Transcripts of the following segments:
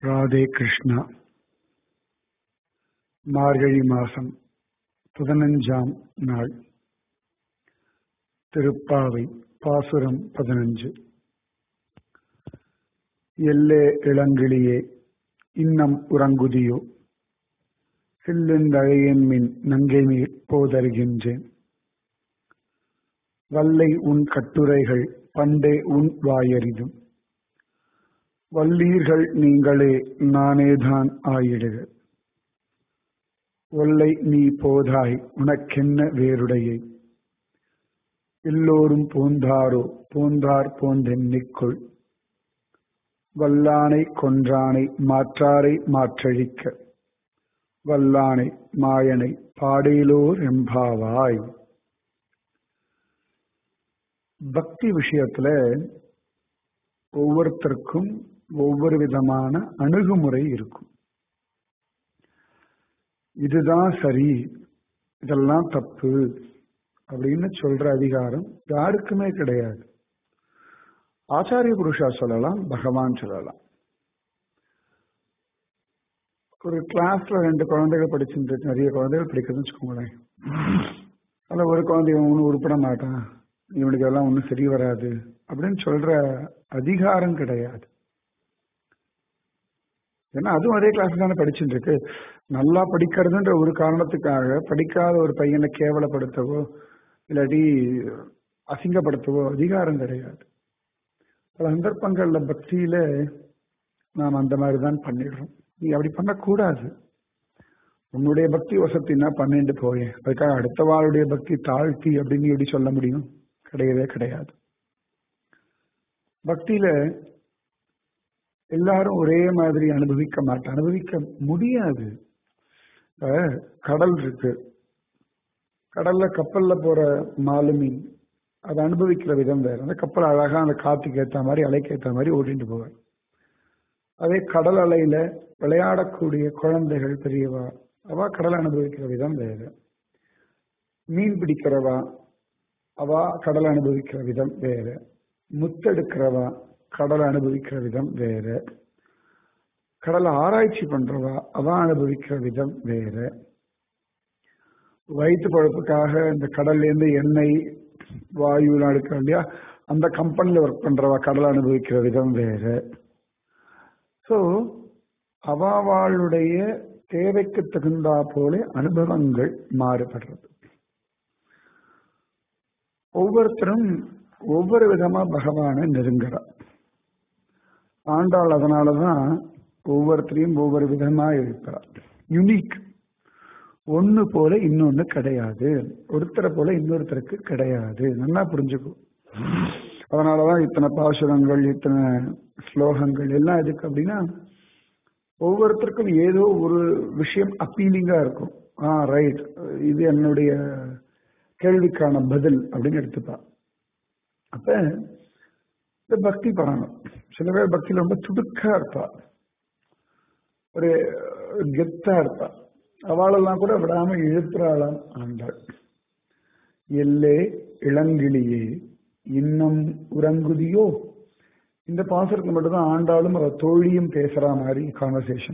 ராதே கிருஷ்ணா மார்கழி மாசம் பதினஞ்சாம் நாள் திருப்பாவை பாசுரம் பதினஞ்சு எல்லே இளங்கிளியே இன்னம் உறங்குதியோ சில்லுந்தழையன் மின் நங்கை மீர் போதருகின்றேன் வல்லை உன் கட்டுரைகள் பண்டே உன் வாயறிதும் வல்லீர்கள் நீங்களே நானேதான் ஆயிடுக ஒல்லை நீ போதாய் உனக்கென்ன வேறுடையை எல்லோரும் போந்தாரோ போந்தார் போந்தென்னிக்குள் வல்லானை கொன்றானை மாற்றாரை மாற்றழிக்க வல்லானை மாயனை பாடேலோர் எம்பாவாய் பக்தி விஷயத்துல ஒவ்வொருத்தருக்கும் ஒவ்வொரு விதமான அணுகுமுறை இருக்கும் இதுதான் சரி இதெல்லாம் தப்பு அப்படின்னு சொல்ற அதிகாரம் யாருக்குமே கிடையாது ஆச்சாரிய புருஷா சொல்லலாம் பகவான் சொல்லலாம் ஒரு கிளாஸ்ல ரெண்டு குழந்தைகள் படிச்சுட்டு நிறைய குழந்தைகள் படிக்கிறதுன்னு வச்சுக்கோங்களேன் அதில் ஒரு குழந்தை ஒன்றும் உருப்பிட மாட்டான் இவனுக்கு எல்லாம் ஒன்றும் சரி வராது அப்படின்னு சொல்ற அதிகாரம் கிடையாது ஏன்னா அதுவும் அதே கிளாஸ் தானே படிச்சுட்டு இருக்கு நல்லா படிக்கிறதுன்ற ஒரு காரணத்துக்காக படிக்காத ஒரு பையனை கேவலப்படுத்தவோ இல்லாட்டி அசிங்கப்படுத்தவோ அதிகாரம் கிடையாது பல சந்தர்ப்பங்கள்ல பக்தியில நாம் அந்த மாதிரி தான் பண்ணிடுறோம் நீ அப்படி பண்ணக்கூடாது உன்னுடைய பக்தி வசத்தின்னா பண்ணிட்டு போயே அதுக்காக அடுத்த வாளுடைய பக்தி தாழ்த்தி அப்படின்னு எப்படி சொல்ல முடியும் கிடையவே கிடையாது பக்தியில எல்லாரும் ஒரே மாதிரி அனுபவிக்க மாட்டேன் அனுபவிக்க முடியாது கடல் இருக்கு கடல்ல கப்பல்ல போற மாலு மீன் அதை அனுபவிக்கிற விதம் வேற அந்த கப்பல் அழகா அந்த காத்துக்கு ஏத்த மாதிரி அலைக்கு ஏத்த மாதிரி ஓட்டிட்டு போவார் அதே கடல் அலையில விளையாடக்கூடிய குழந்தைகள் பெரியவா அவ கடல் அனுபவிக்கிற விதம் வேற மீன் பிடிக்கிறவா அவ கடல் அனுபவிக்கிற விதம் வேற முத்தெடுக்கிறவா கடலை அனுபவிக்கிற விதம் வேற கடலை ஆராய்ச்சி பண்றவா அவ அனுபவிக்கிற விதம் வேற வயிற்று பழப்புக்காக இந்த கடல்ல இருந்து எண்ணெய் வாயுலாம் எடுக்கிற இல்லையா அந்த கம்பெனில ஒர்க் பண்றவா கடலை அனுபவிக்கிற விதம் வேற ஸோ அவாவாளுடைய தேவைக்கு தகுந்தா போல அனுபவங்கள் மாறுபடுறது ஒவ்வொருத்தரும் ஒவ்வொரு விதமா பகவானை நெருங்குறா ஆண்டாள் அதனாலதான் ஒவ்வொருத்தரையும் ஒவ்வொரு விதமா இருக்கிறார் யுனிக் ஒன்னு போல இன்னொன்னு கிடையாது ஒருத்தரை போல இன்னொருத்தருக்கு கிடையாது நல்லா புரிஞ்சுக்கும் அதனாலதான் இத்தனை பாசுரங்கள் இத்தனை ஸ்லோகங்கள் எல்லாம் எதுக்கு அப்படின்னா ஒவ்வொருத்தருக்கும் ஏதோ ஒரு விஷயம் அப்பீலிங்கா இருக்கும் ஆ ரைட் இது என்னுடைய கேள்விக்கான பதில் அப்படின்னு எடுத்துப்பா அப்ப இந்த பக்தி பண்ணணும் சில பேர் பக்தியில ரொம்ப துடுக்கா இருப்பா ஒரு கெத்தா இருப்பா அவளெல்லாம் கூட விடாம இழுத்துறாளாம் ஆண்டாள் எல்லே இளங்கிளியே இன்னும் உறங்குதியோ இந்த பாசருக்கு மட்டும்தான் ஆண்டாலும் அவ தோழியும் பேசுற மாதிரி கான்வர்சேஷன்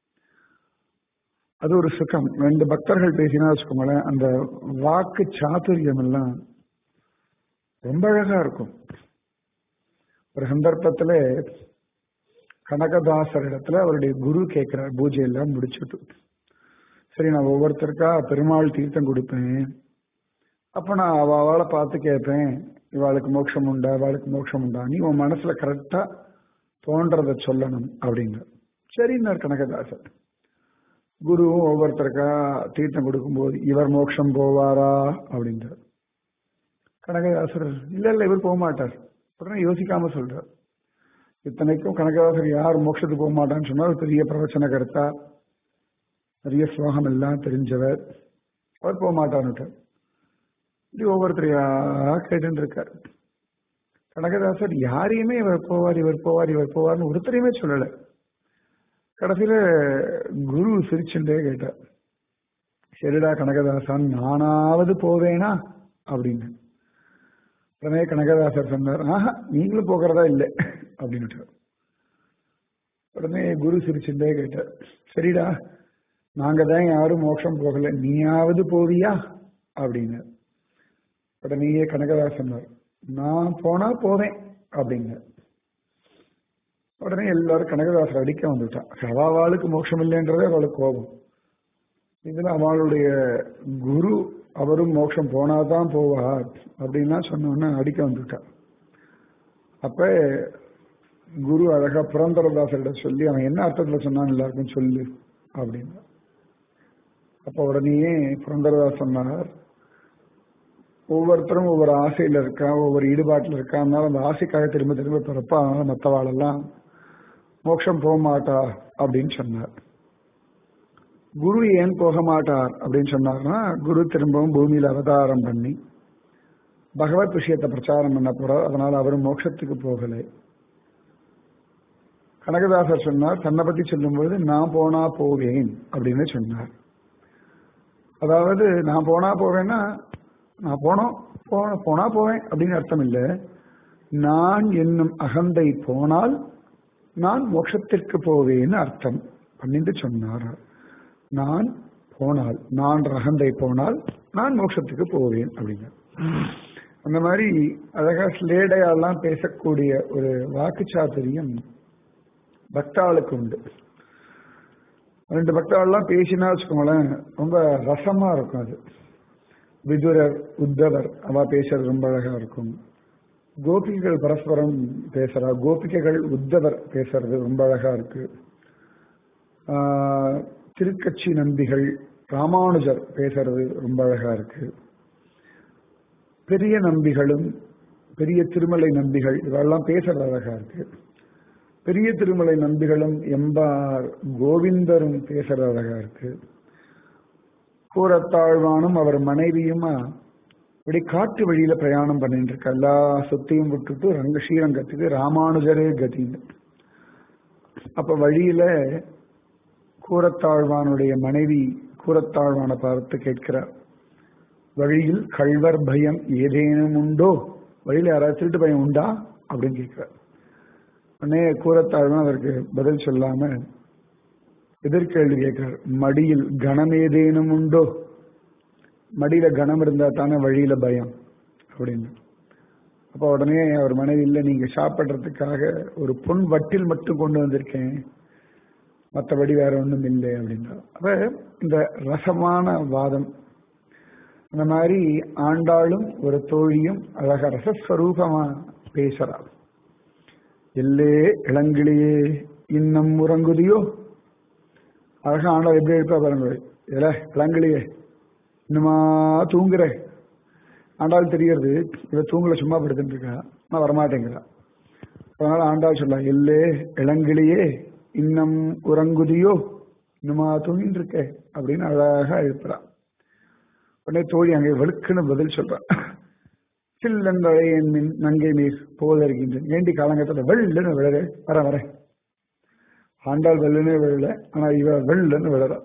அது ஒரு சுகம் ரெண்டு பக்தர்கள் பேசினா வச்சுக்கோங்களேன் அந்த வாக்கு சாத்துரியம் எல்லாம் ரொம்ப அழகா இருக்கும் ஒரு சந்தர்ப்பத்துல கனகதாசர் இடத்துல அவருடைய குரு கேட்கிறார் பூஜை எல்லாம் முடிச்சுட்டு சரி நான் ஒவ்வொருத்தருக்கா பெருமாள் தீர்த்தம் கொடுப்பேன் அப்ப நான் அவ அவளை பார்த்து கேட்பேன் இவாளுக்கு மோட்சம் உண்டா அவளுக்கு மோட்சம் உண்டா நீ உன் மனசுல கரெக்டா தோன்றத சொல்லணும் அப்படிங்க சரின்னார் கனகதாசர் குருவும் ஒவ்வொருத்தருக்கா தீர்த்தம் கொடுக்கும்போது இவர் மோட்சம் போவாரா அப்படின்றார் கனகதாசர் இல்ல இல்ல இவர் போக மாட்டார் உடனே யோசிக்காம சொல்றார் இத்தனைக்கும் கனகதாசர் யார் மோட்சத்துக்கு போக மாட்டான்னு சொன்னா பெரிய பிரவச்சன கருத்தா நிறைய ஸ்லோகம் எல்லாம் தெரிஞ்சவர் அவர் போக மாட்டார்னுட்டார் இப்படி ஒவ்வொருத்தரையா கேட்டு இருக்கார் கனகதாசர் யாரையுமே இவர் போவார் இவர் போவார் இவர் போவார்னு ஒருத்தரையுமே சொல்லல கடைசியில குரு சிரிச்சுட்டே கேட்டார் சரிடா கனகதாசன் நானாவது போவேனா அப்படின்னு உடனே கனகதாசர் சொன்னார் ஆஹா நீங்களும் போகிறதா இல்லை அப்படின்னுட்டு உடனே குரு சிரிச்சுட்டே கேட்டார் சரிடா நாங்க தான் யாரும் மோட்சம் போகல நீயாவது போவியா அப்படின்னு உடனேயே கனகதாசன் நான் போனா போவேன் அப்படிங்க உடனே எல்லாரும் கனகதாசர் அடிக்க வந்துட்டான் அவாவாளுக்கு மோட்சம் இல்லைன்றதே அவளுக்கு கோபம் இதுல அவளுடைய குரு அவரும் மோட்சம் போனாதான் போவார் அப்படின்னா சொன்னோன்னு அடிக்க வந்துட்டான் அப்ப குரு அழகா புரந்தரதாசர்கிட்ட சொல்லி அவன் என்ன அர்த்தத்துல சொன்னான் எல்லாருக்கும் சொல்லு அப்படின்னு அப்ப உடனேயே புரந்தரதாஸ் சொன்னார் ஒவ்வொருத்தரும் ஒவ்வொரு ஆசையில இருக்கா ஒவ்வொரு ஈடுபாட்டில் இருக்கா அதனால அந்த ஆசைக்காக திரும்ப திரும்ப பிறப்பா அதனால மற்றவாளெல்லாம் மோட்சம் போக மாட்டா அப்படின்னு சொன்னார் குரு ஏன் போக மாட்டார் அப்படின்னு சொன்னார்னா குரு திரும்பவும் பூமியில அவதாரம் பண்ணி பகவத் விஷயத்தை பிரச்சாரம் பண்ண போறார் அதனால அவர் மோட்சத்துக்கு போகலை கனகதாசர் சொன்னார் தன்னை பத்தி சொல்லும்போது நான் போனா போவேன் அப்படின்னு சொன்னார் அதாவது நான் போனா போவேன்னா நான் போனோம் போன போனா போவேன் அப்படின்னு அர்த்தம் இல்லை நான் என்னும் அகந்தை போனால் நான் மோட்சத்திற்கு போவேன்னு அர்த்தம் பண்ணிட்டு சொன்னார் நான் போனால் நான் அகந்தை போனால் நான் மோட்சத்துக்கு போவேன் அப்படிங்க அந்த மாதிரி அழகா ஸ்லேடையாலாம் பேசக்கூடிய ஒரு வாக்கு சாத்துரியம் பக்தாளுக்கு உண்டு ரெண்டு பக்தாவெல்லாம் பேசினா வச்சுக்கோங்களேன் ரொம்ப ரசமா இருக்கும் அது விதுரர் உத்தவர் அவ பேசுறது ரொம்ப அழகா இருக்கும் கோபிகைகள் பரஸ்பரம் பேசுறா கோபிகைகள் உத்தவர் பேசுறது ரொம்ப அழகா இருக்கு ஆஹ், திருக்கட்சி நம்பிகள் ராமானுஜர் பேசுறது ரொம்ப அழகா இருக்கு பெரிய நம்பிகளும் பெரிய திருமலை நம்பிகள் இதெல்லாம் பேசுறது அழகா இருக்கு பெரிய திருமலை நம்பிகளும் எம்பார் கோவிந்தரும் பேசுறது அழகா இருக்கு கூரத்தாழ்வானும் அவர் மனைவியுமா இப்படி காட்டு வழியில பிரயாணம் பண்ணிட்டு இருக்க எல்லா சொத்தையும் விட்டுட்டு ரங்க ஸ்ரீரங்கத்துக்கு ராமானுஜரே கதின்னு அப்ப வழியில கூரத்தாழ்வானுடைய மனைவி கூரத்தாழ்வானை பார்த்து கேட்கிறார் வழியில் கள்வர் பயம் ஏதேனும் உண்டோ வழியில யாராவது திருட்டு பயம் உண்டா அப்படின்னு கேட்கிறார் உடனே கூரத்தாழ்வான் அதற்கு பதில் சொல்லாம எதிர்கேள்வி கேட்கிறார் மடியில் கணம் ஏதேனும் உண்டோ மடியில கணம் இருந்தா தானே வழியில பயம் அப்படின்னு அப்ப உடனே அவர் மனைவி இல்லை நீங்க சாப்பிடுறதுக்காக ஒரு பொன் வட்டில் மட்டும் கொண்டு வந்திருக்கேன் மற்றபடி வேற ஒண்ணும் இல்லை அப்படின்னா அப்ப இந்த ரசமான வாதம் அந்த மாதிரி ஆண்டாளும் ஒரு தோழியும் அழக ரசஸ்வரூபமா பேசுறா எல்லே இளங்கிளியே இன்னும் உறங்குதியோ அழகா ஆண்டாள் எப்படி எழுப்பா பாருங்க இல்ல இளங்கிளியே இன்னுமா தூங்குற ஆண்டாள் தெரியறது இவ தூங்கல சும்மா படுத்துட்டு இருக்கா நான் வரமாட்டேங்கிறா அதனால ஆண்டாள் சொல்ல எல்லே இளங்கிளியே இன்னும் உறங்குதியோ இன்னுமா தூங்கிட்டு இருக்க அப்படின்னு அழகா எழுப்புறா உடனே தோழி அங்கே வெளுக்குன்னு பதில் சொல்றான் சில்லந்தழை என் மின் நங்கை நீர் போதருகின்றேன் வேண்டி காலங்கத்துல வெள்ளன்னு விழற வர வர ஆண்டாள் வெள்ளனே விழல ஆனா இவ வெள்ளன்னு விழறா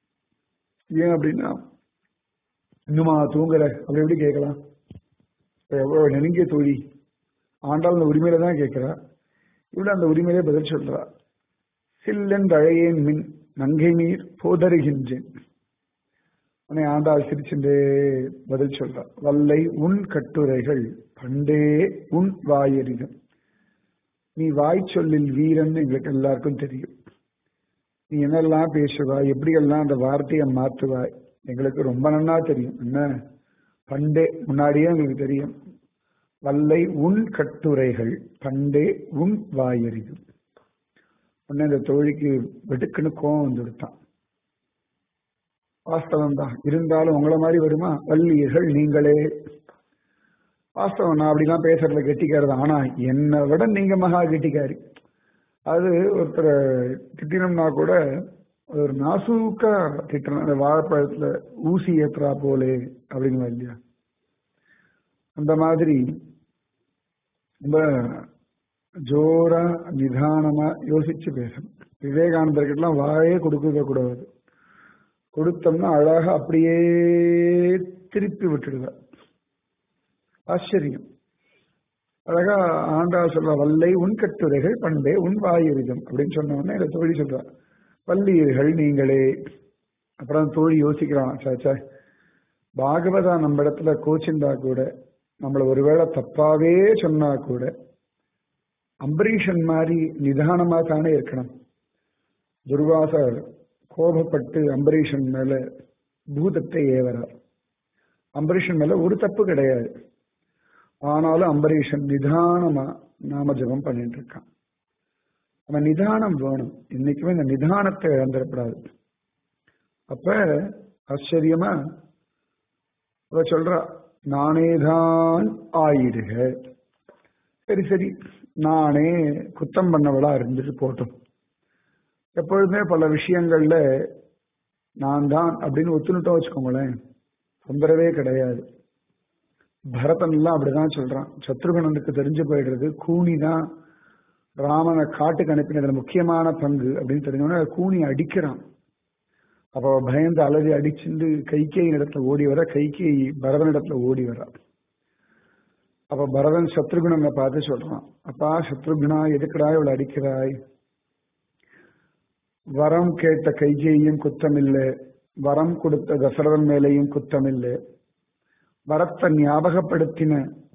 ஏன் அப்படின்னா இன்னுமா தூங்குற அப்படி எப்படி கேட்கலாம் இப்ப எவ்வளவு நெருங்கிய தோழி ஆண்டாள் அந்த உரிமையில தான் கேட்கிறா இவ்வளவு அந்த உரிமையிலே பதில் சொல்றா சில்லென்றழையேன் மின் நங்கை நீர் போதருகின்றேன் உன்னை ஆண்டாள் சிரிச்சுண்டே பதில் சொல்றா வல்லை உன் கட்டுரைகள் பண்டே உன் வாயறிதும் நீ வாய் சொல்லில் வீரன் எங்களுக்கு எல்லாருக்கும் தெரியும் நீ என்னெல்லாம் பேசுவாய் எப்படியெல்லாம் அந்த வார்த்தையை மாற்றுவாய் எங்களுக்கு ரொம்ப நன்னா தெரியும் என்ன பண்டே முன்னாடியே எங்களுக்கு தெரியும் வல்லை உன் கட்டுரைகள் பண்டே உன் வாயறிதும் உடனே இந்த தோழிக்கு வெடுக்குன்னு கோவம் வந்து விடுத்தான் வாஸ்தவம் தான் இருந்தாலும் உங்களை மாதிரி வருமா வள்ளியர்கள் நீங்களே வாஸ்தவம் நான் அப்படிலாம் பேசுறதுல கெட்டிக்காரு தான் ஆனா என்னை விட நீங்க மகா கெட்டிக்காரி அது ஒருத்தர் திட்டினோம்னா கூட ஒரு நாசூக்கா திட்டணும் அந்த வாழைப்பழத்துல ஊசி ஏத்துறா போலே அப்படிங்களா இல்லையா அந்த மாதிரி ரொம்ப ஜோரா நிதானமா யோசிச்சு பேசணும் விவேகானந்தர்கிட்டலாம் வாயே கொடுக்க கூடாது கொடுத்தோம்னா அழகா அப்படியே திருப்பி விட்டுடுவார் ஆச்சரியம் அழகா ஆண்டா சொல்ற வல்லை உன் கட்டுரைகள் பண்பே உன் வாயுரிதம் அப்படின்னு சொன்ன உடனே இந்த தோழி சொல்றா வல்லீர்கள் நீங்களே அப்புறம் தோழி யோசிக்கிறான் சாச்சா பாகவதா நம்ம இடத்துல கோச்சிந்தா கூட நம்மள ஒருவேளை தப்பாவே சொன்னா கூட அம்பரீஷன் மாதிரி நிதானமா தானே இருக்கணும் துர்வாசர் கோபப்பட்டு அம்பரீஷன் மேல பூதத்தை ஏவறார் அம்பரீஷன் மேல ஒரு தப்பு கிடையாது ஆனாலும் அம்பரீஷன் நிதானமா நாம ஜபம் பண்ணிட்டு இருக்கான் நம்ம நிதானம் வேணும் இன்னைக்குமே இந்த நிதானத்தை இழந்துடக்கூடாது அப்ப ஆச்சரியமா அவ சொல்றா நானேதான் ஆயிடுக சரி சரி நானே குத்தம் பண்ணவளா இருந்துட்டு போட்டும் எப்பொழுதுமே பல விஷயங்கள்ல நான் தான் அப்படின்னு ஒத்துனுட்டோம் வச்சுக்கோங்களேன் தொந்தரவே கிடையாது பரதன் எல்லாம் அப்படிதான் சொல்றான் சத்ருகணனுக்கு தெரிஞ்சு போயிடுறது கூனி தான் ராமனை காட்டுக்கு அனுப்பினதுல முக்கியமான பங்கு அப்படின்னு தெரிஞ்சோன்னா கூனி அடிக்கிறான் அப்போ பயந்து அலறி அடிச்சுட்டு கைகேயின் இடத்துல ஓடி வர கைகே பரதன் இடத்துல ஓடி வரா அப்ப பரதன் சத்ருகுணனை பார்த்து சொல்றான் அப்பா சத்ருகுணா எதுக்குடா இவளை அடிக்கிறாய் வரம் கேட்ட கைகேயும் குத்தமில்லை வரம் கொடுத்த தசரதன் மேலேயும் குத்தமில்லை வரத்தை ஞாபகப்படுத்தின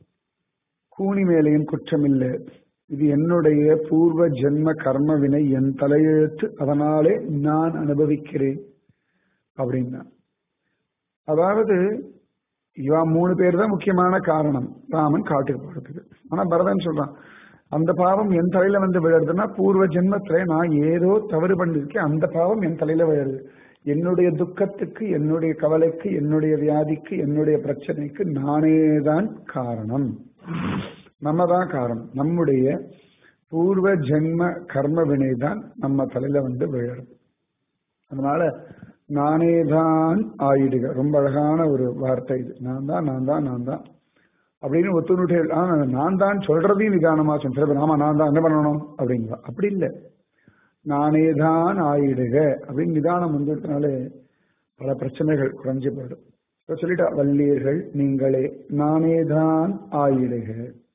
கூனி மேலேயும் குற்றமில்லை இது என்னுடைய பூர்வ ஜென்ம கர்ம வினை என் தலையெழுத்து அதனாலே நான் அனுபவிக்கிறேன் அப்படின்னா அதாவது இவா மூணு பேர் தான் முக்கியமான காரணம் ராமன் காட்டுக்கு போறதுக்கு ஆனா பரதன் சொல்றான் அந்த பாவம் என் தலையில வந்து விழுறதுன்னா பூர்வ ஜென்மத்துல நான் ஏதோ தவறு பண்ணிருக்கேன் அந்த பாவம் என் தலையில விழுறது என்னுடைய துக்கத்துக்கு என்னுடைய கவலைக்கு என்னுடைய வியாதிக்கு என்னுடைய பிரச்சனைக்கு நானே தான் காரணம் நம்ம தான் காரணம் நம்முடைய பூர்வ ஜென்ம கர்ம வினை தான் நம்ம தலையில வந்து விழுறது அதனால நானே தான் ஆயிடுக ரொம்ப அழகான ஒரு வார்த்தை இது நான் தான் நான் தான் நான் தான் அப்படின்னு ஒத்துணுட்டே ஆனா நான் தான் சொல்றதையும் நிதானமா சொல்றேன் ஆமா நான் தான் என்ன பண்ணணும் அப்படிங்களா அப்படி இல்லை நானே தான் ஆயிடுக அப்படின்னு நிதானம் வந்துட்டனாலே பல பிரச்சனைகள் குறைஞ்சு போயிடும் இப்ப சொல்லிட்டா வல்லீர்கள் நீங்களே நானே தான் ஆயிடுக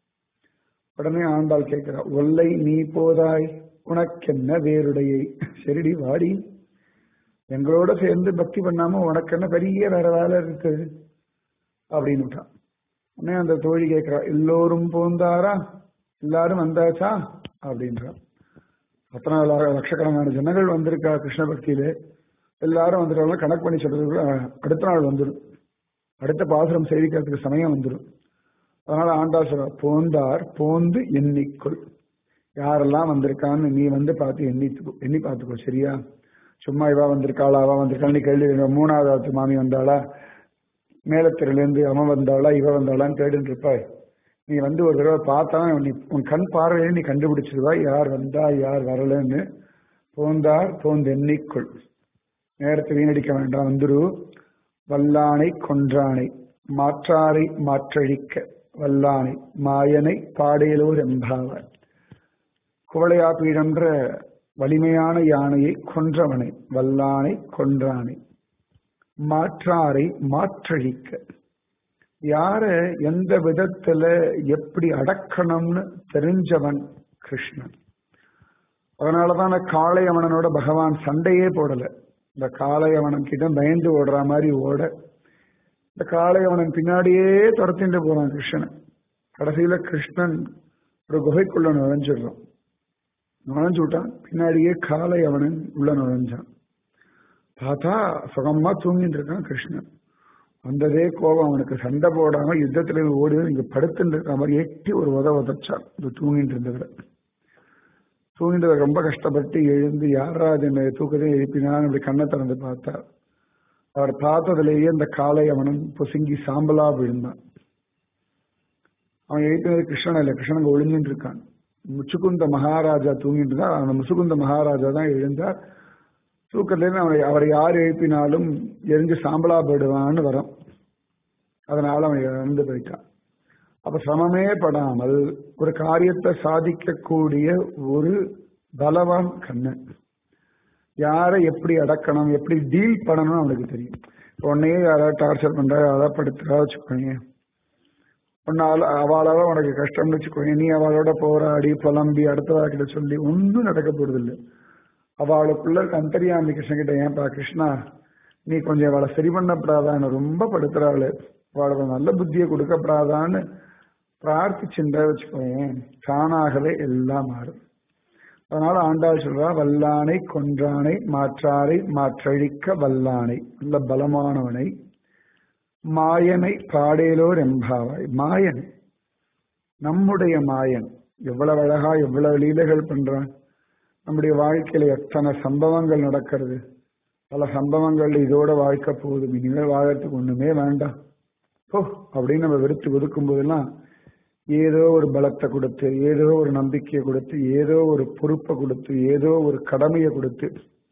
உடனே ஆண்டாள் கேட்கிறா ஒல்லை நீ போதாய் உனக்கென்ன வேறுடையை சரிடி வாடி எங்களோட சேர்ந்து பக்தி பண்ணாம உனக்கு என்ன பெரிய வேற வேலை இருக்கு அப்படின்னுட்டான் உடனே அந்த தோழி கேட்கிறா எல்லோரும் போந்தாரா எல்லாரும் வந்தாச்சா அப்படின்றா அத்தனை லட்சக்கணக்கான ஜனங்கள் வந்திருக்கா கிருஷ்ண பக்தியில எல்லாரும் வந்துருக்காங்க கணக்கு பண்ணி சொல்றதுக்கு அடுத்த நாள் வந்துடும் அடுத்த பாசுரம் சேவிக்கிறதுக்கு சமயம் வந்துடும் அதனால ஆண்டா சொல்ற போந்தார் போந்து எண்ணிக்கொள் யாரெல்லாம் வந்திருக்கான்னு நீ வந்து பார்த்து எண்ணி எண்ணி பார்த்துக்கோ சரியா சும்மா இவா வந்திருக்காளா அவ வந்திருக்காள் நீ கேள்வி மூணாவது மாமி வந்தாளா மேலத்திரிலேருந்து அவன் வந்தாளா இவ வந்தாளான்னு கேட்டுட்டு இருப்பாய் நீ வந்து ஒரு தடவை பார்த்தா நீ உன் கண் பார்வையில நீ கண்டுபிடிச்சிருவாய் யார் வந்தா யார் வரலன்னு போந்தார் போந்து எண்ணிக்கொள் நேரத்தை வீணடிக்க வேண்டாம் வந்துரு வல்லானை கொன்றானை மாற்றாரை மாற்றழிக்க வல்லானை மாயனை பாடையலோர் எம்பாவார் குவளையா பீடன்ற வலிமையான யானையை கொன்றவனை வல்லானை கொன்றானை மாற்றாரை மாற்றழிக்க யார எந்த விதத்துல எப்படி அடக்கணும்னு தெரிஞ்சவன் கிருஷ்ணன் அதனாலதான் காளையவனனோட பகவான் சண்டையே போடல இந்த காளையவனன் கிட்ட பயந்து ஓடுற மாதிரி ஓட இந்த காளையவனன் பின்னாடியே துரத்திட்டு போறான் கிருஷ்ணன் கடைசியில கிருஷ்ணன் ஒரு குகைக்குள்ள நுழைஞ்சிடுறான் நுழைஞ்சு விட்டான் பின்னாடியே காலை அவனன் உள்ள நுழைஞ்சான் பார்த்தா சுகமா தூங்கிட்டு இருக்கான் கிருஷ்ணன் வந்ததே கோபம் அவனுக்கு சண்டை போடாம யுத்தத்துல ஓடி இங்க படுத்துட்டு இருக்க மாதிரி எட்டி ஒரு உத உதச்சான் இந்த தூங்கிட்டு இருந்ததுல தூங்கிட்டு ரொம்ப கஷ்டப்பட்டு எழுந்து யாராவது என்னை தூக்கத்தை எழுப்பினான்னு இப்படி கண்ணை திறந்து பார்த்தார் அவர் பார்த்ததுலேயே அந்த காலை அவனும் பொசுங்கி சாம்பலா விழுந்தான் அவன் எழுப்பினது கிருஷ்ணன் இல்லை கிருஷ்ணன் ஒளிஞ்சுட்டு இருக்கான் முச்சுக்குந்த மகாராஜா தூங்கிட்டு இருந்தா அந்த முசுகுந்த மகாராஜா தான் எழுந்தார் தூக்கத்திலேருந்து அவனை அவரை யார் எழுப்பினாலும் எரிஞ்சு சாம்பலா போயிடுவான்னு வரும் அதனால அவன் இறந்து போயிட்டான் அப்ப சிரமமே படாமல் ஒரு காரியத்தை சாதிக்கக்கூடிய ஒரு பலவான் கண்ணன் யாரை எப்படி அடக்கணும் எப்படி டீல் பண்ணணும் அவனுக்கு தெரியும் உடனே யாராவது டார்ச்சர் பண்றா யாராவது படுத்துறா வச்சுக்கோங்க உன்னால அவளால உனக்கு கஷ்டம்னு வச்சுக்கோ நீ அவளோட போராடி புலம்பி அடுத்தவாக்கிட்ட சொல்லி ஒன்றும் நடக்க போறது இல்லை அவளுக்குள்ள இருக்க அந்தரியாமி கிருஷ்ணன் கிட்ட ஏன்பா கிருஷ்ணா நீ கொஞ்சம் அவளை சரி பண்ணப்படாதான்னு ரொம்ப படுத்துறாள் அவளுக்கு நல்ல புத்தியை கொடுக்கப்படாதான்னு பிரார்த்திச்சுட்டா வச்சுக்கோயேன் தானாகவே எல்லாம் மாறும் அதனால ஆண்டாள் சொல்றா வல்லானை கொன்றானை மாற்றாரை மாற்றழிக்க வல்லானை நல்ல பலமானவனை மாயனை பாடேலோர் எம்பாவாய் மாயன் நம்முடைய மாயன் எவ்வளவு அழகா எவ்வளவு லீலைகள் பண்றான் நம்முடைய வாழ்க்கையில எத்தனை சம்பவங்கள் நடக்கிறது பல சம்பவங்கள் இதோட வாழ்க்கை போகுது இனிமேல் வாழறதுக்கு ஒண்ணுமே வேண்டாம் ஓ அப்படின்னு நம்ம வெறுத்து ஒதுக்கும் போதெல்லாம் ஏதோ ஒரு பலத்தை கொடுத்து ஏதோ ஒரு நம்பிக்கையை கொடுத்து ஏதோ ஒரு பொறுப்பை கொடுத்து ஏதோ ஒரு கடமையை கொடுத்து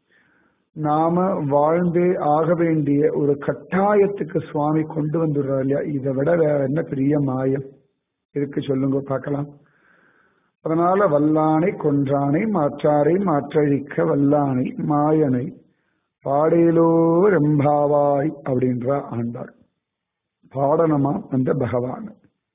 நாம வாழ்ந்தே ஆக வேண்டிய ஒரு கட்டாயத்துக்கு சுவாமி கொண்டு வந்துடுறார் இல்லையா இதை விட வேற என்ன பெரிய மாயம் இருக்கு சொல்லுங்க பார்க்கலாம் அதனால வல்லானை கொன்றானை மாற்றாரை மாற்றழிக்க வல்லானை மாயனை பாடேலோ ரெம்பாவாய் அப்படின்ற ஆண்டாள் பாடனமா அந்த பகவான்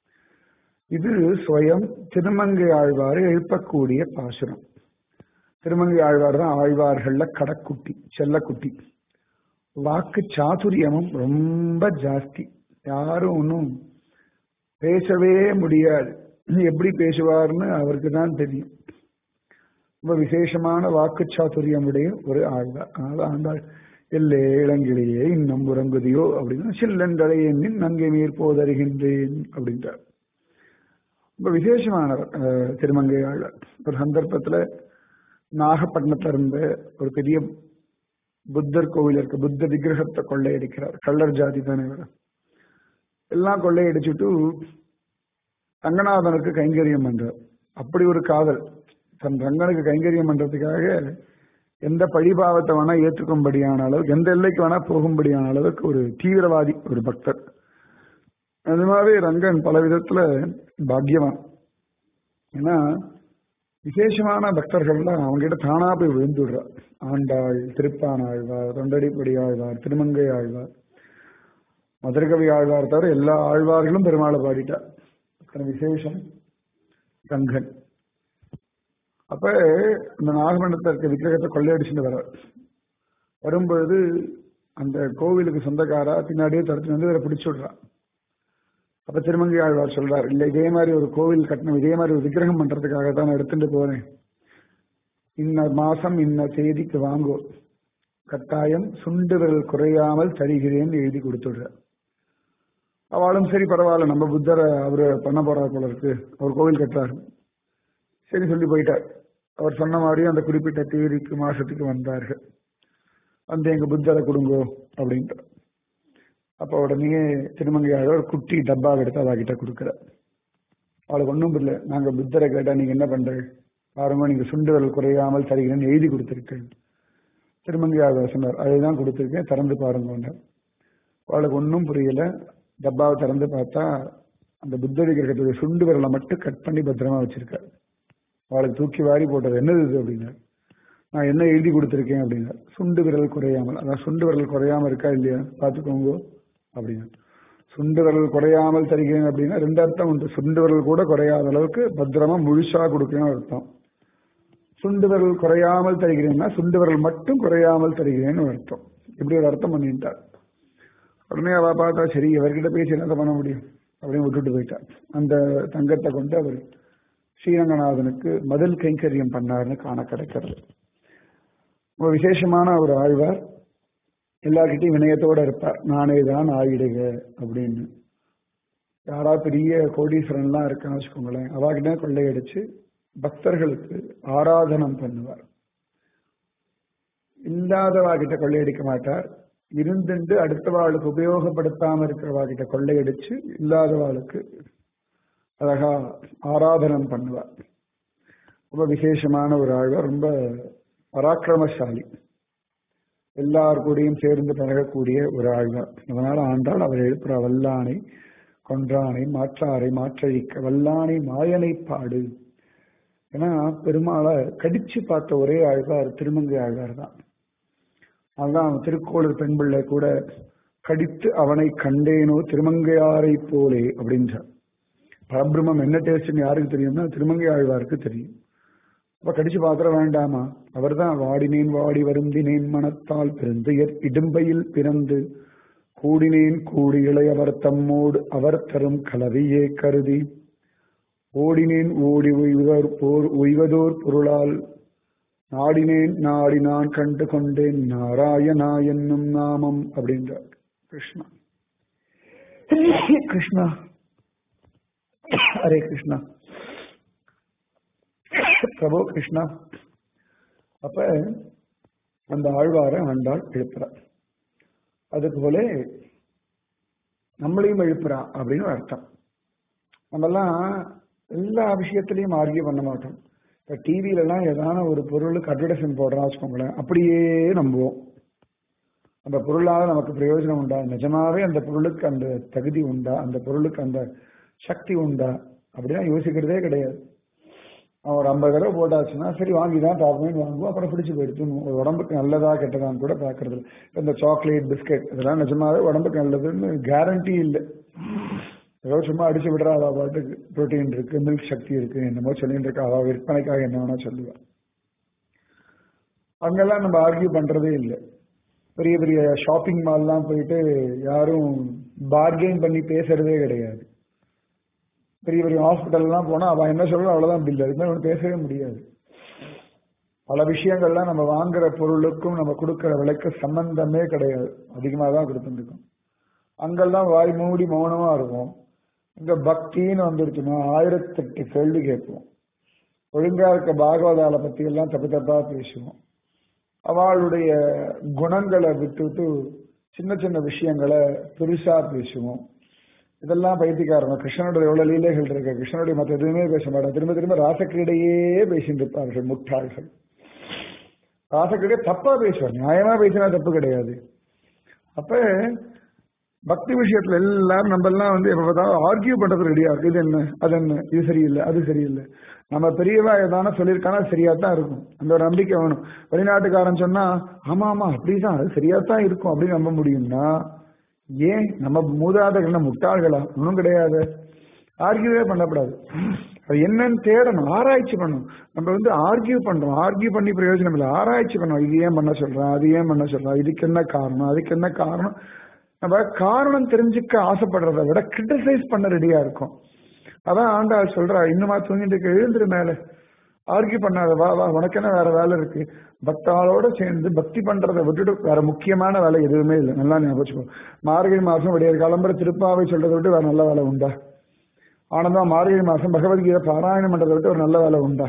இது ஸ்வயம் திருமங்கை ஆழ்வார் எழுப்பக்கூடிய பாசுரம் திருமங்கை ஆழ்வார் தான் ஆழ்வார்கள்ல கடக்குட்டி செல்லக்குட்டி வாக்கு சாதுரியமும் ரொம்ப ஜாஸ்தி யாரும் ஒன்றும் பேசவே முடியாது எப்படி பேசுவார்னு அவருக்கு தான் தெரியும் ரொம்ப விசேஷமான வாக்கு சாதுரியமுடைய ஒரு ஆழ்வார் அதனால ஆண்டாள் எல்லே இளங்கிலேயே இன்னும் உறங்குதியோ அப்படின்னா சில்லண்டலை எண்ணின் நங்கை நீர் போதருகின்றேன் அப்படின்றார் ரொம்ப விசேஷமானவர் திருமங்கை ஆழ்வார் ஒரு சந்தர்ப்பத்துல நாகப்பட்டினத்துல இருந்த ஒரு பெரிய புத்தர் கோவில் இருக்க புத்த விக்கிரகத்தை கொள்ளையடிக்கிறார் கள்ளர் ஜாதி தானே இவர் எல்லாம் கொள்ளையடிச்சுட்டு ரங்கநாதனுக்கு கைங்கரியம் பண்றார் அப்படி ஒரு காதல் தன் ரங்கனுக்கு கைங்கரியம் பண்றதுக்காக எந்த பழிபாவத்தை வேணா ஏற்றுக்கும்படியான அளவுக்கு எந்த எல்லைக்கு வேணா போகும்படியான அளவுக்கு ஒரு தீவிரவாதி ஒரு பக்தர் அது மாதிரி ரங்கன் பல விதத்துல பாக்யவான் ஏன்னா விசேஷமான பக்தர்கள்லாம் அவங்ககிட்ட தானா போய் விழுந்துடுறா ஆண்டாள் திருப்பான் ஆழ்வார் தொண்டடிப்படி ஆழ்வார் திருமங்கை ஆழ்வார் மதுரகவி ஆழ்வார் தவிர எல்லா ஆழ்வார்களும் பெருமாளை பாடிட்டார் அத்தனை விசேஷம் ரங்கன் அப்ப இந்த நாகமண்டலத்தில் இருக்க விக்கிரகத்தை கொள்ளையடிச்சுட்டு வர வரும்பொழுது அந்த கோவிலுக்கு சொந்தக்காரா பின்னாடியே தடுத்து வந்து இவரை பிடிச்சு விடுறா அப்ப திருமங்கை ஆழ்வார் சொல்றார் இல்ல இதே மாதிரி ஒரு கோவில் கட்டணம் இதே மாதிரி ஒரு விக்கிரகம் பண்றதுக்காக தான் நான் எடுத்துட்டு போறேன் இன்ன மாசம் இன்ன தேதிக்கு வாங்கோ கட்டாயம் சுண்டு விரல் குறையாமல் தருகிறேன்னு எழுதி கொடுத்துடுற அவளும் சரி பரவாயில்ல நம்ம புத்தரை அவரு பண்ண போறார் போல இருக்கு அவர் கோவில் கட்டுறாரு சரி சொல்லி போயிட்டார் அவர் சொன்ன மாதிரி அந்த குறிப்பிட்ட தேதிக்கு மாசத்துக்கு வந்தார்கள் வந்து எங்க புத்தரை கொடுங்கோ அப்படின்ட்டு அப்ப உடனே திருமங்கையாளர் ஒரு குட்டி டப்பா எடுத்து அவகிட்ட கொடுக்குற அவளுக்கு ஒன்றும் இல்லை நாங்க புத்தரை கேட்டா நீங்க என்ன பண்றீங்க பாருங்க நீங்க சுண்டு விரல் குறையாமல் தருகிறேன்னு எழுதி கொடுத்துருக்கேன் திருமங்கையாளர் சொன்னார் அதுதான் கொடுத்துருக்கேன் திறந்து பாருங்க அவளுக்கு ஒன்றும் புரியல டப்பாவை திறந்து பார்த்தா அந்த புத்த விக்கிரகத்துடைய சுண்டு விரலை மட்டும் கட் பண்ணி பத்திரமா வச்சிருக்காரு அவளுக்கு தூக்கி வாரி போட்டது என்னது இது அப்படின்னாரு நான் என்ன எழுதி கொடுத்துருக்கேன் அப்படின்னா சுண்டு விரல் குறையாமல் அதான் சுண்டு விரல் குறையாம இருக்கா இல்லையா பார்த்துக்கோங்க அப்படின்னா சுண்டு விரல் குறையாமல் தருகிறேன் அப்படின்னா ரெண்டு அர்த்தம் உண்டு சுண்டு விரல் கூட குறையாத அளவுக்கு பத்திரமா முழுசா கொடுக்கணும் அர்த்தம் சுண்டு விரல் குறையாமல் தருகிறேன்னா சுண்டு விரல் மட்டும் குறையாமல் தருகிறேன்னு ஒரு அர்த்தம் இப்படி ஒரு அர்த்தம் பண்ணிட்டார் உடனே அவ பார்த்தா சரி இவர்கிட்ட பேசி என்ன பண்ண முடியும் அப்படின்னு விட்டுட்டு போயிட்டார் அந்த தங்கத்தை கொண்டு அவர் ஸ்ரீரங்கநாதனுக்கு மதில் கைங்கரியம் பண்ணார்னு காண கிடைக்கிறது ரொம்ப விசேஷமான ஒரு ஆழ்வார் எல்லார்கிட்டையும் வினயத்தோட இருப்பார் நானே தான் ஆயிடுக அப்படின்னு யாரா பெரிய கோடீஸ்வரன்லாம் இருக்கான்னு வச்சுக்கோங்களேன் அவாகிட்ட கொள்ளையடிச்சு பக்தர்களுக்கு ஆராதனம் பண்ணுவார் இல்லாதவாகிட்ட கொள்ளையடிக்க மாட்டார் இருந்துண்டு அடுத்தவாளுக்கு உபயோகப்படுத்தாம இருக்கிறவாகிட்ட கொள்ளையடிச்சு இல்லாதவாளுக்கு அழகா ஆராதனம் பண்ணுவார் ரொம்ப விசேஷமான ஒரு ஆழ்வார் ரொம்ப பராக்கிரமசாலி எல்லார் கூடயும் சேர்ந்து பழகக்கூடிய ஒரு ஆழ்வார் அதனால ஆண்டாள் அவர் எழுப்புற வல்லானை கொன்றானை மாற்றாரை மாற்றழிக்க வல்லானை மாயனை பாடு ஏன்னா பெருமாளை கடிச்சு பார்த்த ஒரே ஆழ்வார் திருமங்கை ஆழ்வார் தான் அதுதான் திருக்கோளூர் பெண் பிள்ளை கூட கடித்து அவனை கண்டேனோ திருமங்கையாரை போலே அப்படின்றார் பரபிரம்மம் என்ன டேஸ்ட்னு யாருக்கு தெரியும்னா திருமங்கை ஆழ்வாருக்கு தெரியும் அப்ப கடிச்சு பாத்திர வேண்டாமா அவர்தான் வாடினேன் வாடி வருந்தினேன் மனத்தால் பிறந்து இடும்பையில் பிறந்து கூடினேன் கூடி இளையவர் தம்மோடு அவர் தரும் கலவையே கருதி ஓடினேன் ஓடி உய்வதோர் போர் உய்வதோர் பொருளால் நாடினேன் நாடி நான் கண்டு கொண்டேன் நாராயணா என்னும் நாமம் அப்படின்றார் கிருஷ்ணா கிருஷ்ணா ஹரே கிருஷ்ணா பிரபு கிருஷ்ணா அப்ப அந்த ஆழ்வார ஆண்டாள் எழுப்புறார் அதுபோல நம்மளையும் எழுப்புறா அப்படின்னு அர்த்தம் நம்மெல்லாம் எல்லா விஷயத்திலையும் ஆர்கியூ பண்ண மாட்டோம் இப்ப டிவில எல்லாம் ஏதான ஒரு பொருளுக்கு அட்வர்டைஸ்மெண்ட் போடுறா வச்சுக்கோங்களேன் அப்படியே நம்புவோம் அந்த பொருளால நமக்கு பிரயோஜனம் உண்டா நிஜமாவே அந்த பொருளுக்கு அந்த தகுதி உண்டா அந்த பொருளுக்கு அந்த சக்தி உண்டா அப்படின்னா யோசிக்கிறதே கிடையாது அவன் ஒரு ஐம்பது தடவை போட்டாச்சுன்னா சரி வாங்கி தான் பார்ப்போம்னு வாங்குவோம் அப்புறம் பிடிச்சி போயிடுச்சு உடம்புக்கு நல்லதா கெட்டதான்னு கூட பார்க்கறது இந்த சாக்லேட் பிஸ்கட் இதெல்லாம் நிஜமாவே உடம்புக்கு நல்லதுன்னு கேரண்டி இல்லை ஏதோ சும்மா அடிச்சு விடுறா அவள் பாட்டுக்கு ப்ரோட்டீன் இருக்கு மில்க் சக்தி இருக்கு என்னமோ சொல்லிட்டு இருக்கா அவள் விற்பனைக்காக என்ன வேணா சொல்லுவா அங்கெல்லாம் நம்ம ஆர்கியூ பண்றதே இல்லை பெரிய பெரிய ஷாப்பிங் மால்லாம் போயிட்டு யாரும் பார்கெயின் பண்ணி பேசுறதே கிடையாது பெரிய பெரிய ஹாஸ்பிட்டல்லாம் போனா அவ என்ன சொல்றோம் அவ்வளவுதான் பில் அதுக்கு மேலே பேசவே முடியாது பல விஷயங்கள்லாம் நம்ம வாங்குற பொருளுக்கும் நம்ம கொடுக்கிற விலைக்கு சம்பந்தமே கிடையாது அதிகமாக தான் கொடுத்துருக்கோம் அங்கெல்லாம் வாய் மூடி மௌனமா இருக்கும் இங்க பக்தின்னு வந்துருச்சுன்னா ஆயிரத்தெட்டு கேள்வி கேட்போம் ஒழுங்கா இருக்க பாகவதால பத்தி எல்லாம் தப்பு தப்பா பேசுவோம் அவளுடைய குணங்களை விட்டுட்டு சின்ன சின்ன விஷயங்களை பெருசா பேசுவோம் இதெல்லாம் பைத்தியக்காரங்க கிருஷ்ணனுடைய எவ்வளவு லீலைகள் இருக்கு கிருஷ்ணனுடைய மற்ற எதுவுமே பேச மாட்டாங்க திரும்ப திரும்ப ராசக்கிடையே பேசிட்டு இருப்பார்கள் முட்டாள்கள் ராசக்கிடையே தப்பா பேசுவார் நியாயமா பேசினா தப்பு கிடையாது அப்ப பக்தி விஷயத்துல எல்லாரும் நம்ம எல்லாம் வந்து எப்ப பார்த்தாலும் ஆர்கியூ பண்றது ரெடியா இருக்கு இது என்ன அது என்ன இது சரியில்லை அது சரியில்லை நம்ம பெரியவா ஏதான சொல்லியிருக்கானா சரியா தான் இருக்கும் அந்த ஒரு நம்பிக்கை வேணும் வெளிநாட்டுக்காரன் சொன்னா ஆமா ஆமா அப்படிதான் அது சரியா தான் இருக்கும் அப்படின்னு நம்ப முடியும்னா ஏன் நம்ம மூதாதைகள் முட்டாள்களா ஒன்றும் கிடையாது ஆர்கியூவே பண்ணக்கூடாது அது என்னன்னு தேடணும் ஆராய்ச்சி பண்ணணும் நம்ம வந்து ஆர்கியூ பண்றோம் ஆர்கியூ பண்ணி பிரயோஜனம் இல்லை ஆராய்ச்சி பண்ணணும் இது ஏன் பண்ண சொல்றான் அது ஏன் பண்ண சொல்றான் இதுக்கு என்ன காரணம் அதுக்கு என்ன காரணம் நம்ம காரணம் தெரிஞ்சுக்க ஆசைப்படுறத விட கிரிட்டிசைஸ் பண்ண ரெடியா இருக்கும் அதான் ஆண்டாள் சொல்றா இன்னுமா தூங்கிட்டு இருக்க எழுந்துரு மேல ஆர்கியூ பண்ணாத வா வா உனக்கு என்ன வேற வேலை இருக்கு பக்தாளோட சேர்ந்து பக்தி பண்றதை விட்டுட்டு வேற முக்கியமான வேலை எதுவுமே இல்லை நல்லா ஞாபகம் மார்கழி மாசம் விடிய கிளம்புற திருப்பாவை சொல்றதை விட்டு வேற நல்ல வேலை உண்டா ஆனந்தா மார்கழி மாசம் பகவத்கீதை பாராயணம் பண்றதை விட்டு ஒரு நல்ல வேலை உண்டா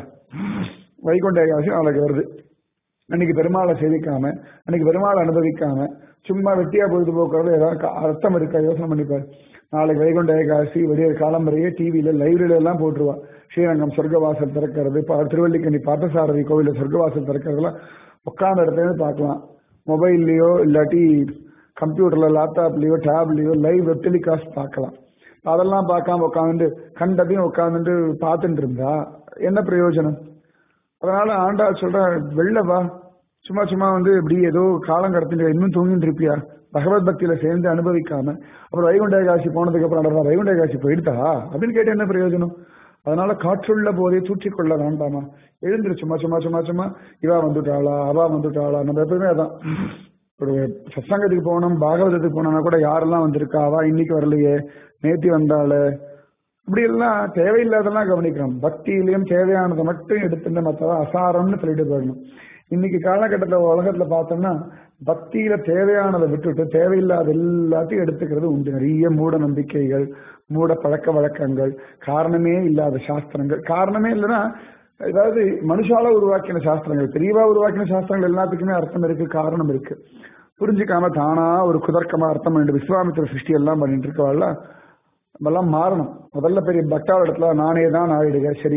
வைகுண்ட ஏகாதசி நாளைக்கு வருது அன்னைக்கு பெருமாளை சேவிக்காம அன்னைக்கு பெருமாளை அனுபவிக்காம சும்மா வெட்டியா பொழுது போக்குறது ஏதாவது அர்த்தம் இருக்கா யோசனை பண்ணிப்பாரு நாளைக்கு வைகுண்ட ஏகாதசி விடிய காலம்பரையே டிவியில லைவ்ல எல்லாம் போட்டுருவா ஸ்ரீரங்கம் சொர்க்கவாசல் திறக்கிறது திருவள்ளிக்கணி பார்த்தசாரதி கோவில சொர்க்கவாசல் திறக்கிறதுலாம் உட்கார்ந்த இடத்துல பார்க்கலாம் மொபைல்லையோ இல்லாட்டி கம்ப்யூட்டர்ல லேப்டாப்லயோ டேப்லயோ லைவ் டெலிகாஸ்ட் பார்க்கலாம் அதெல்லாம் பார்க்காம உட்காந்துட்டு கண்டதையும் உட்காந்துட்டு பார்த்துட்டு இருந்தா என்ன பிரயோஜனம் அதனால ஆண்டாள் சொல்ற வெளில வா சும்மா சும்மா வந்து இப்படி ஏதோ காலம் கடத்திட்டு இன்னும் தூங்கிட்டு இருப்பியா பகவத் பக்தியில சேர்ந்து அனுபவிக்காம அப்புறம் வைகுண்ட ஏகாசி போனதுக்கு அப்புறம் நடந்தா வைகுண்ட ஏகாசி போயிடுதா அப்படின்னு கேட்டு என்ன பிரயோஜனம் அதனால காற்றுள்ள போதே தூற்றிக்கொள்ள வேண்டாமா எழுந்துரு சும்மா சும்மா சும்மா சும்மா இவா வந்துட்டாளா அவா வந்துட்டாளா நம்ம எப்பவுமே அதான் ஒரு சத்சங்கத்துக்கு போனோம் பாகவதத்துக்கு போனோம்னா கூட யாரெல்லாம் வந்திருக்கா அவா இன்னைக்கு வரலையே நேத்தி வந்தாளு இப்படி எல்லாம் தேவையில்லாதெல்லாம் கவனிக்கணும் பக்தியிலையும் தேவையானதை மட்டும் எடுத்துட்டு மற்றதான் அசாரம்னு சொல்லிட்டு போயிடணும் இன்னைக்கு காலகட்டத்தில் உலகத்துல பார்த்தோம்னா பக்தியில தேவையானதை விட்டுட்டு தேவையில்லாத எல்லாத்தையும் எடுத்துக்கிறது உண்டு நிறைய மூட நம்பிக்கைகள் மூட பழக்க வழக்கங்கள் காரணமே இல்லாத சாஸ்திரங்கள் காரணமே இல்லைன்னா அதாவது மனுஷால உருவாக்கின சாஸ்திரங்கள் தெரியவா உருவாக்கின சாஸ்திரங்கள் எல்லாத்துக்குமே அர்த்தம் இருக்கு காரணம் இருக்கு புரிஞ்சுக்காம தானா ஒரு குதர்க்கமா அர்த்தம் பண்ணிட்டு விஸ்வாமித்திர சிருஷ்டி எல்லாம் பண்ணிட்டு இருக்கவாள் நம்மெல்லாம் மாறணும் முதல்ல பெரிய பக்தாவோட இடத்துல நானே தான் ஆயிடுக சரி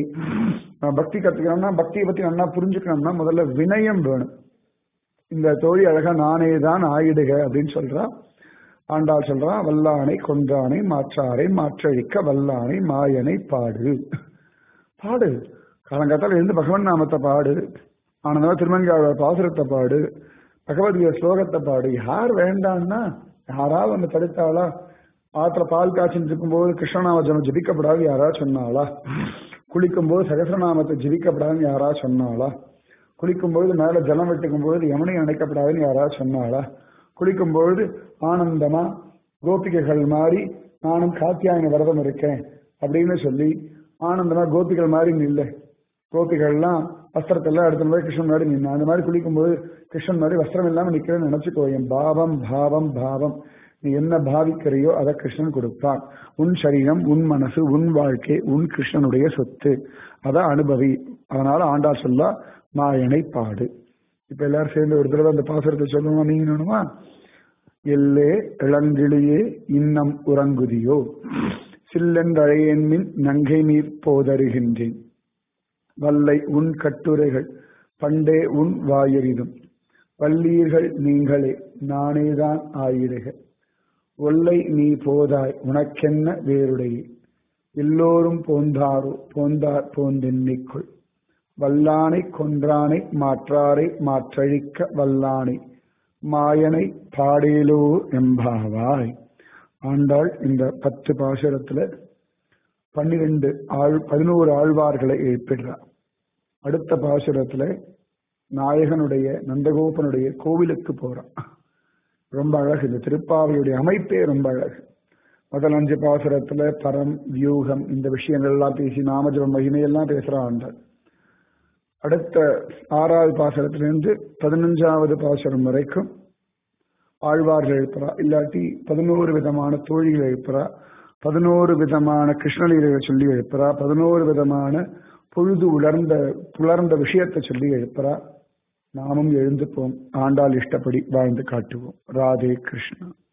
பக்தி கத்துக்கணும்னா பக்தியை பத்தி நல்லா புரிஞ்சுக்கணும்னா முதல்ல வினயம் வேணும் இந்த தோழி அழகா நானே தான் ஆயிடுக அப்படின்னு சொல்றா ஆண்டாள் சொல்றான் வல்லானை கொன்றானை மாற்றாரை மாற்றழிக்க வல்லானை மாயனை பாடு பாடு காலங்காத்தால இருந்து பகவன் நாமத்தை பாடு ஆனந்தமா திருமங்காவோட பாசுரத்தை பாடு பகவத்கீதை ஸ்லோகத்தை பாடு யார் வேண்டாம்னா யாராவது ஒன்று தடுத்தாளா ஆத்துல பால் காய்ச்சிட்டு இருக்கும்போது கிருஷ்ணநாம ஜனம் ஜபிக்கப்படாது யாரா சொன்னாளா குளிக்கும்போது சகசிரநாமத்தை ஜபிக்கப்படாதுன்னு யாரா சொன்னாளா குளிக்கும்பொழுது மேல ஜலம் வெட்டுக்கும் பொழுது யமுனை அணைக்கப்படாதுன்னு யாரா சொன்னாளா குளிக்கும்பொழுது ஆனந்தமா கோபிகைகள் மாதிரி நானும் காத்தியாயன விரதம் இருக்கேன் அப்படின்னு சொல்லி ஆனந்தமா கோபிகள் மாதிரி நில்ல கோபிகள்லாம் வஸ்திரத்தெல்லாம் எடுத்து போய் கிருஷ்ணன் மாதிரி நின்று அந்த மாதிரி குளிக்கும்போது கிருஷ்ணன் மாதிரி வஸ்திரம் இல்லாம நிக்கிறேன்னு நினைச்சுக்கோ என் பாவம் பாவம் பாவம் நீ என்ன பாவிக்கிறையோ அதை கிருஷ்ணன் கொடுப்பான் உன் சரீரம் உன் மனசு உன் வாழ்க்கை உன் கிருஷ்ணனுடைய சொத்து அதை அனுபவி அதனால ஆண்டாள் சொல்லா மாயனை பாடு இப்ப எல்லாரும் சேர்ந்து ஒரு தடவை அந்த பாசுரத்தை சொல்லுவோமா நீங்க வேணுமா எல்லே இளங்கிளியே இன்னம் உறங்குதியோ சில்லென்றழையன்மின் நங்கை நீர் போதருகின்றேன் வல்லை உன் கட்டுரைகள் பண்டே உன் வாயெறிதும் வல்லீர்கள் நீங்களே நானேதான் ஆயிடுக ஒல்லை நீ போதாய் உனக்கென்ன வேறுடைய எல்லோரும் போந்தாரோ போந்தார் போந்தென்னிக்குள் வல்லானை கொன்றானை மாற்றாரை மாற்றழிக்க வல்லானை மாயனை பாடேலோ எம்பாவாய் ஆண்டாள் இந்த பத்து பாசுரத்துல பன்னிரெண்டு ஆழ் பதினோரு ஆழ்வார்களை எழுப்பிடுறார் அடுத்த பாசுரத்துல நாயகனுடைய நந்தகோபனுடைய கோவிலுக்கு போறான் ரொம்ப அழகு இந்த திருப்பாவையுடைய அமைப்பே ரொம்ப அழகு முதல் அஞ்சு பாசுரத்துல பரம் வியூகம் இந்த விஷயங்கள் எல்லாம் பேசி நாமஜபம் மகிமையெல்லாம் பேசுறான் ஆண்டாள் அடுத்த ஆறாவது பாசுரத்திலிருந்து பதினஞ்சாவது பாசுரம் வரைக்கும் ஆழ்வார்கள் எழுப்புறா இல்லாட்டி பதினோரு விதமான தோழிகள் எழுப்புறா பதினோரு விதமான கிருஷ்ணலீலைகளை சொல்லி எழுப்புறா பதினோரு விதமான பொழுது உலர்ந்த புலர்ந்த விஷயத்தை சொல்லி எழுப்புறா நாமும் எழுந்துப்போம் ஆண்டாள் இஷ்டப்படி வாழ்ந்து காட்டுவோம் ராதே கிருஷ்ணா